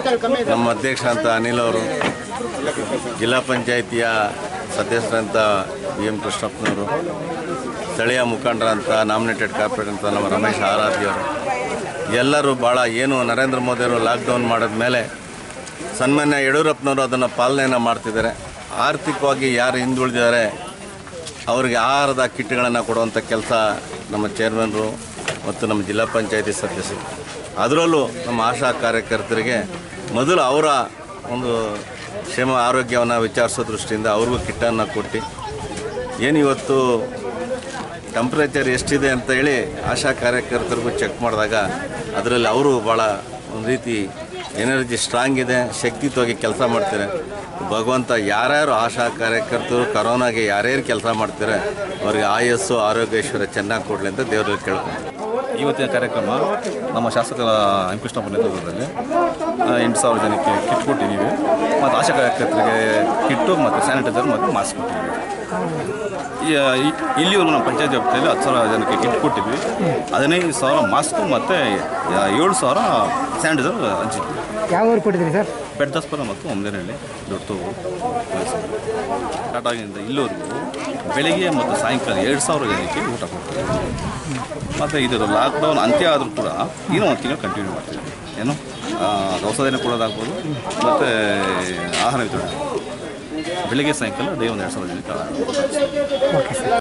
ನಮ್ಮ ಅಧ್ಯಕ್ಷ ಅಂತ ಅನಿಲ್ ಅವರು ಜಿಲ್ಲಾ ಪಂಚಾಯಿತಿಯ ಸದಸ್ಯರಂತ ಬಿ ಎಂ ಕೃಷ್ಣಪ್ಪನವರು ಸ್ಥಳೀಯ ಮುಖಂಡರಂತ ನಾಮಿನೇಟೆಡ್ ಕಾರ್ಪೊರೇಟ್ ಅಂತ ನಮ್ಮ ರಮೇಶ್ ಆರಾಧ್ಯವರು ಎಲ್ಲರೂ ಭಾಳ ಏನು ನರೇಂದ್ರ ಮೋದಿಯವರು ಲಾಕ್ಡೌನ್ ಮಾಡಿದ ಮೇಲೆ ಸನ್ಮಾನ್ಯ ಯಡಿಯೂರಪ್ಪನವರು ಅದನ್ನು ಪಾಲನೆಯನ್ನು ಮಾಡ್ತಿದ್ದಾರೆ ಆರ್ಥಿಕವಾಗಿ ಯಾರು ಹಿಂದುಳಿದಿದ್ದಾರೆ ಅವರಿಗೆ ಆಹಾರದ ಕಿಟ್ಗಳನ್ನು ಕೊಡುವಂಥ ಕೆಲಸ ನಮ್ಮ ಚೇರ್ಮನ್ರು ಮತ್ತು ನಮ್ಮ ಜಿಲ್ಲಾ ಪಂಚಾಯತಿ ಸದಸ್ಯರು ಅದರಲ್ಲೂ ನಮ್ಮ ಆಶಾ ಕಾರ್ಯಕರ್ತರಿಗೆ ಮೊದಲು ಅವರ ಒಂದು ಕ್ಷೇಮ ಆರೋಗ್ಯವನ್ನು ವಿಚಾರಿಸೋ ದೃಷ್ಟಿಯಿಂದ ಅವ್ರಿಗೂ ಕಿಟ್ಟನ್ನು ಕೊಟ್ಟು ಏನು ಇವತ್ತು ಟೆಂಪ್ರೇಚರ್ ಎಷ್ಟಿದೆ ಅಂತ ಹೇಳಿ ಆಶಾ ಕಾರ್ಯಕರ್ತರಿಗೂ ಚೆಕ್ ಮಾಡಿದಾಗ ಅದರಲ್ಲಿ ಅವರು ಭಾಳ ಒಂದು ರೀತಿ ಎನರ್ಜಿ ಸ್ಟ್ರಾಂಗ್ ಇದೆ ಶಕ್ತಿತ್ವವಾಗಿ ಕೆಲಸ ಮಾಡ್ತಾರೆ ಭಗವಂತ ಯಾರ್ಯಾರು ಆಶಾ ಕಾರ್ಯಕರ್ತರು ಕರೋನಾಗೆ ಯಾರ್ಯಾರು ಕೆಲಸ ಮಾಡ್ತಾರೆ ಅವ್ರಿಗೆ ಆಯಸ್ಸು ಆರೋಗ್ಯ ಚೆನ್ನಾಗಿ ಕೊಡಲಿ ಅಂತ ದೇವರಲ್ಲಿ ಕೇಳ್ಕೊಂಡು ಇವತ್ತಿನ ಕಾರ್ಯಕ್ರಮ ನಮ್ಮ ಶಾಸಕರ ಎಂ ಕೃಷ್ಣಪ್ಪ ನೇತೃತ್ವದಲ್ಲಿ ಆ, ಎಂಟು ಸಾವಿರ ಜನಕ್ಕೆ ಕಿಟ್ ಕೊಟ್ಟಿದ್ದೀವಿ ಮತ್ತು ಆಶಾ ಕಾರ್ಯಕರ್ತರಿಗೆ ಕಿಟ್ಟು ಮತ್ತು ಸ್ಯಾನಿಟೈಸರ್ ಮತ್ತು ಮಾಸ್ಕ್ ಕೊಟ್ಟಿದ್ದೀವಿ ಈ- ಈ- ಇಲ್ಲಿವರೆಗೂ ನಮ್ಮ ಪಂಚಾಯತ್ ವ್ಯಾಪ್ತಿಯಲ್ಲಿ ಹತ್ತು ಸಾವಿರ ಜನಕ್ಕೆ ಕಿಟ್ ಕೊಟ್ಟಿದ್ವಿ ಹದಿನೈದು ಸಾವಿರ ಮಾಸ್ಕು ಮತ್ತು ಏಳು ಸಾವಿರ ಸ್ಯಾನಿಟೈಸರ್ ಹಂಚಿದ್ವಿ ಯಾವ ಊರು ಕೊಟ್ಟಿದ್ದೀರಿ ಸರ್ ಬೆಡ್ದಾಸ್ಪುರ ಮತ್ತು ಒಮ್ದೇನಹಳ್ಳಿ ದೊಡ್ಡತೂರು ಟಾಟಾಗಿಂದ ಇಲ್ಲಿವರೆಗೂ ಬೆಳಿಗ್ಗೆ ಮತ್ತು ಸಾಯಂಕಾಲ ಎರಡು ಸಾವಿರ ಜನಕ್ಕೆ ಊಟ ಕೊಡ್ತೀವಿ ಮತ್ತು ಇದು ಲಾಕ್ಡೌನ್ ಅಂತ್ಯ ಆದರೂ ಕೂಡ ಇನ್ನೂ ಒಂದು ತಿಂಗಳು ಕಂಟಿನ್ಯೂ ಮಾಡ್ತೀವಿ ಏನು ಆ, ಔಷಧಿನ ಕೊಡೋದಾಗ್ಬೋದು ಮತ್ತು ಆಹಾರ ವಿತರಣೆ ಬೆಳಿಗ್ಗೆ ಸಾಯಂಕಾಲ ಡೇ ಒಂದು ಎರಡು ಸಾವಿರ ಜನಕ್ಕೆ ಆಹಾರ ಓಕೆ ಸರ್